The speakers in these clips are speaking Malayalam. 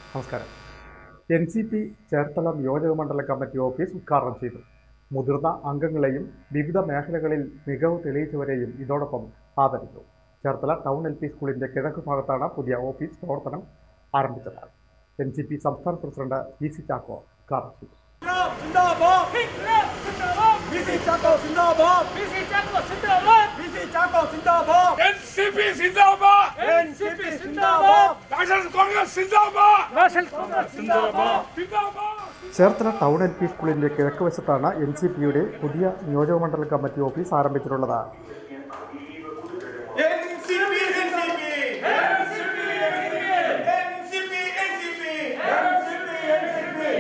നമസ്കാരം എൻ സി പി ചേർത്തല നിയോജക മണ്ഡല കമ്മിറ്റി ഓഫീസ് ഉദ്ഘാടനം ചെയ്തു മുതിർന്ന അംഗങ്ങളെയും വിവിധ മേഖലകളിൽ മികവ് തെളിയിച്ചവരെയും ഇതോടൊപ്പം ആദരിച്ചു ചേർത്തല ടൗൺ എൽ പി സ്കൂളിന്റെ കിഴക്ക് ഭാഗത്താണ് പുതിയ ഓഫീസ് പ്രവർത്തനം ആരംഭിച്ചത് എൻ സി പി സംസ്ഥാന പ്രസിഡന്റ് ഇ സി ചാക്കോ ഉദ്ഘാടനം ചെയ്തു സിന്ദാബാദ് ബിസി ചാക്കോ സിന്ദാബാദ് ബിസി ചാക്കോ സിന്ദാബാദ് ബിസി ചാക്കോ സിന്ദാബാദ് എൻസിപി സിന്ദാബാദ് എൻസിപി സിന്ദാബാദ് നാഷണൽ കോൺഗ്രസ് സിന്ദാബാദ് നാഷണൽ കോൺഗ്രസ് സിന്ദാബാദ് സിന്ദാബാദ് ചേർത്തല ടൗൺ എൽ പി സ്കൂളിന്റെ കിഴക്ക് വശത്താണ് എൻ സി പിയുടെ പുതിയ നിയോജക മണ്ഡല കമ്മിറ്റി ഓഫീസ് ആരംഭിച്ചിട്ടുള്ളത് NCP NCP NCP NCP NCP NCP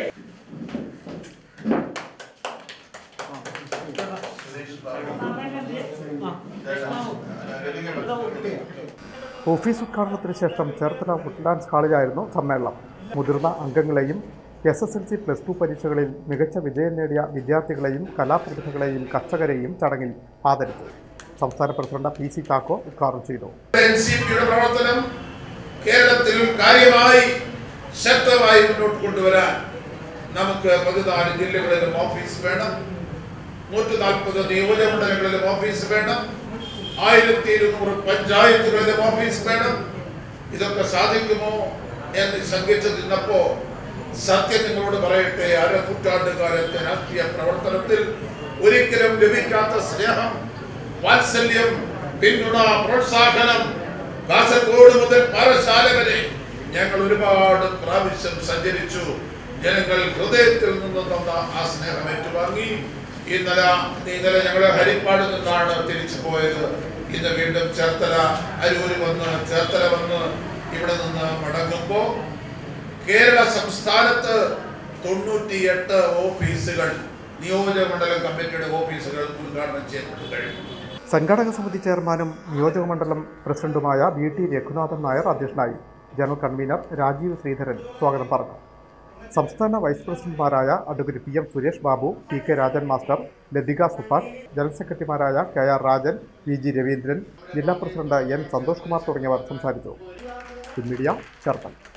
office ഉദ്ഘാടനത്തിന് ശേഷം ചേർത്തല വുഡ്ലാൻഡ്സ് ഹാളിലായിരുന്നു സമ്മേളനം മുതിർന്ന അംഗങ്ങളെയും S S L C plus two പരീക്ഷകളിൽ മികച്ച വിജയം നേടിയ വിദ്യാർത്ഥികളെയും കലാപ്രതിഭകളെയും കർഷകരെയും ചടങ്ങിൽ ആദരിച്ചു സംസ്ഥാന പ്രസിഡന്റ് പി സി ചാക്കോ ഉദ്ഘാടനം ചെയ്തു എൻ സി പിയുടെ പ്രവർത്തനം കേരളത്തിൽ കാര്യമായി ശക്തമായി മുന്നോട്ട് കൊണ്ടുവരാൻ നമുക്ക് പതിനാല് ജില്ലകളിലും ഓഫീസ് വേണം നൂറ്റി നാൽപ്പത് നിയോജകമണ്ഡലങ്ങളിലും ഓഫീസ് വേണം ആയിരത്തി ഇരുന്നൂറ് പഞ്ചായത്തുകളിലും ഓഫീസ് വേണം ഇതൊക്കെ സാധിക്കുമോ എന്ന് ശങ്കിച്ചു നിന്നപ്പോ സത്യം നിങ്ങളോട് പറയട്ടെ അര നൂറ്റാണ്ടുകാലത്തെ രാഷ്ട്രീയ പ്രവർത്തനത്തിൽ ഒരിക്കലും ലഭിക്കാത്ത സ്നേഹം വാത്സല്യം പിന്തുണ പ്രോത്സാഹനം കാസർഗോഡ് മുതൽ പാറശാല വരെ ഞങ്ങൾ ഒരുപാട് പ്രാവശ്യം സഞ്ചരിച്ചു ജനങ്ങൾ ഹൃദയത്തിൽ നിന്ന് തന്ന ആ സ്നേഹം ഏറ്റുവാങ്ങി ഇന്നലെ ഇന്നലെ ഞങ്ങളെ ഹരിപ്പാട് നിന്നാണ് തിരിച്ചു പോയത് ഇന്ന് വീണ്ടും ചേർത്തല അരൂര് വന്ന് ചേർത്തല വന്ന് ഇവിടെ നിന്ന് മടങ്ങുമ്പോ കേരള സംസ്ഥാനത്ത് തൊണ്ണൂറ്റിയെട്ട് ഓഫീസുകൾ നിയോജക മണ്ഡലം കമ്മിറ്റിയുടെ ഓഫീസുകൾ ഉദ്ഘാടനം ചെയ്യപ്പെട്ടു കഴിഞ്ഞു സംഘാടക സമിതി ചെയർമാനും നിയോജക മണ്ഡലം പ്രസിഡന്റുമായ വി ടി രഘുനാഥൻ നായർ അധ്യക്ഷനായി ജനറൽ കൺവീനർ രാജീവ് ശ്രീധരൻ സ്വാഗതം പറഞ്ഞു സംസ്ഥാന വൈസ് പ്രസിഡന്റുമാരായ advocate P M Suresh Babu P K Rajan master Lathika Subhash general സെക്രട്ടറിമാരായ K R Rajan V G Raveendran ജില്ലാ പ്രസിഡന്റ് എൻ സന്തോഷ് കുമാർ തുടങ്ങിയവർ സംസാരിച്ചു മീഡിയ ചേർത്തല